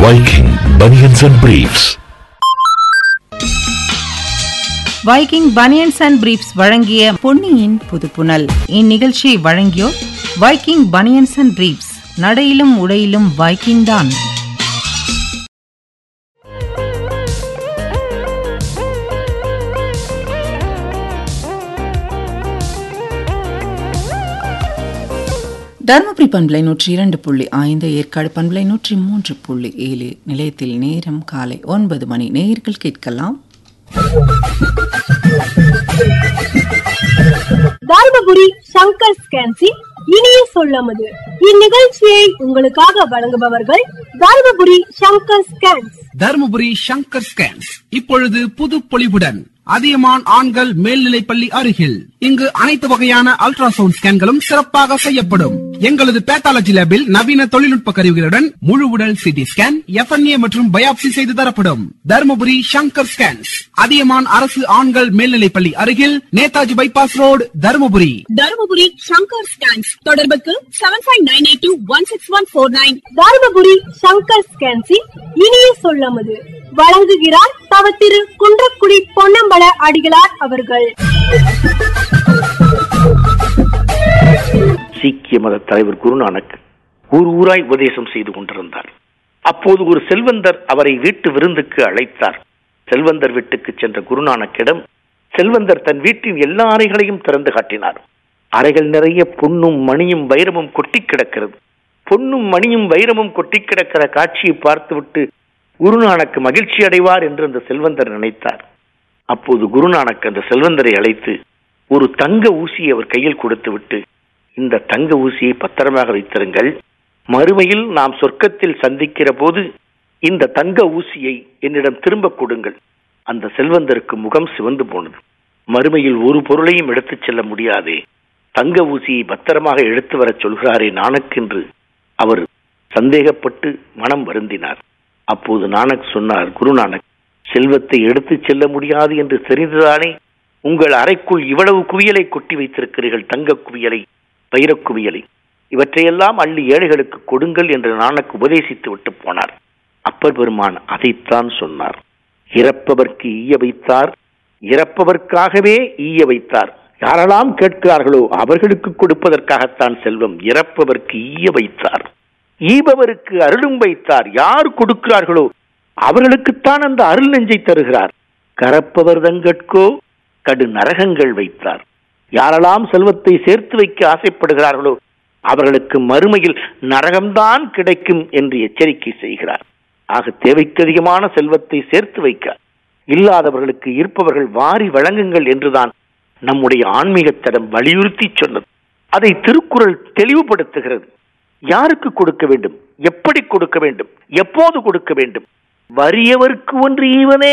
Viking Bunions and Briefs. Viking banians and briefs வழங்கிய பொன்னியின் புதுப்புனல் இந்நிகழ்ச்சியை வழங்கியோர் வைக்கிங் பனியன்ஸ் அண்ட் பிரீப்ஸ் நடையிலும் உடையிலும் வைக்கிங் தான் தருமபுரி பண்பலை நூற்றி இரண்டு புள்ளி ஐந்து ஏற்காடு பண்பலை நூற்றி மூன்று புள்ளி ஏழு நிலையத்தில் நேரம் காலை ஒன்பது மணி நேயர்கள் கேட்கலாம் தர்மபுரி சங்கர் ஸ்கேன்சி இனிய சொல்லமது இந்நிகழ்ச்சியை உங்களுக்காக வழங்குபவர்கள் தர்மபுரி சங்கர் ஸ்கேன்ஸ் தருமபுரி சங்கர் ஸ்கேன்ஸ் இப்பொழுது புது பொலிவுடன் அதியமான் ஆண்கள் மேல்நிலைப்பள்ளி அருகில் இங்கு அனைத்து வகையான அல்ட்ராசவுண்ட் ஸ்கேன்களும் சிறப்பாக செய்யப்படும் எங்களது பேத்தாலஜி லேபில் நவீன தொழில்நுட்ப கருவிகளுடன் முழு உடல் சிடி ஸ்கேன் எஃப்என்ஏ மற்றும் பயாப்சி செய்து தரப்படும் தருமபுரி சங்கர் ஸ்கேன்ஸ் அதியமான் அரசு ஆண்கள் மேல்நிலைப்பள்ளி அருகில் Netaji bypass road Dharmapuri Dharmapuri Shankar scans தொடர்புக்கு seven five nine eight two one six one four nine Dharmapuri Shankar ஸ்கேன்சி இனிய சொல்லமது வழங்குகிறார் தவ திரு குன்றக்குடி பொன்னம்பல அடிகளார் அவர்கள் சீக்கிய மத தலைவர் குருநானக் ஊர் ஊராய் உபதேசம் செய்து கொண்டிருந்தார் அப்போது ஒரு செல்வந்தர் அவரை வீட்டு விருந்துக்கு அழைத்தார் செல்வந்தர் வீட்டுக்கு சென்ற குருநானக்கிடம் செல்வந்தர் தன் வீட்டின் எல்லா அறைகளையும் திறந்து காட்டினார் அறைகள் நிறைய பொன்னும் மணியும் வைரமும் கொட்டி கிடக்கிறது பொன்னும் மணியும் வைரமும் கொட்டி கிடக்கிற காட்சியை பார்த்துவிட்டு குருநானக் மகிழ்ச்சி அடைவார் என்று அந்த செல்வந்தர் நினைத்தார் அப்போது குருநானக் அந்த செல்வந்தரை அழைத்து ஒரு தங்க ஊசியை அவர் கையில் கொடுத்துவிட்டு இந்த தங்க ஊசியை பத்திரமாக வைத்திருங்கள் மறுமையில் நாம் சொர்க்கத்தில் சந்திக்கிற போது இந்த தங்க ஊசியை என்னிடம் திரும்ப கொடுங்கள் அந்த செல்வந்தருக்கு முகம் சிவந்து போனது மறுமையில் ஒரு பொருளையும் எடுத்துச் செல்ல முடியாதே தங்க ஊசியை பத்திரமாக எடுத்து வரச் சொல்கிறாரே நானக்கென்று அவர் சந்தேகப்பட்டு மனம் வருந்தினார் அப்போது நானக் சொன்னார் குருநானக் செல்வத்தை எடுத்துச் செல்ல முடியாது என்று தெரிந்துதானே உங்கள் அறைக்குள் இவ்வளவு குவியலை கொட்டி வைத்திருக்கிறீர்கள் தங்க குவியலை வைரக் குவியலை இவற்றையெல்லாம் அள்ளி ஏழைகளுக்கு கொடுங்கள் என்று நானக் உபதேசித்து விட்டு போனார் அப்பர் பெருமான் அதைத்தான் சொன்னார் இறப்பவர்க்கு ஈய வைத்தார் இறப்பவர்க்காகவே ஈய வைத்தார் யாரெல்லாம் கேட்கிறார்களோ அவர்களுக்கு கொடுப்பதற்காகத்தான் செல்வம் இறப்பவர்க்கு ஈய வைத்தார் ஈபவருக்கு அருளும் வைத்தார் யார் கொடுக்கிறார்களோ அவர்களுக்குத்தான் அந்த அருள் நெஞ்சை தருகிறார் கரப்பவர் தங்கட்கோ கடு நரகங்கள் வைத்தார் யாரெல்லாம் செல்வத்தை சேர்த்து வைக்க ஆசைப்படுகிறார்களோ அவர்களுக்கு மறுமையில் நரகம்தான் கிடைக்கும் என்று எச்சரிக்கை செய்கிறார் ஆக தேவைக்கு அதிகமான செல்வத்தை சேர்த்து வைக்க இல்லாதவர்களுக்கு இருப்பவர்கள் வாரி வழங்குங்கள் என்றுதான் நம்முடைய ஆன்மீகத்திடம் வலியுறுத்தி சொன்னது அதை திருக்குறள் தெளிவுபடுத்துகிறது யாருக்கு கொடுக்க வேண்டும் எப்படி கொடுக்க வேண்டும் எப்போது கொடுக்க வேண்டும் வறியவருக்கு ஒன்று ஈவனே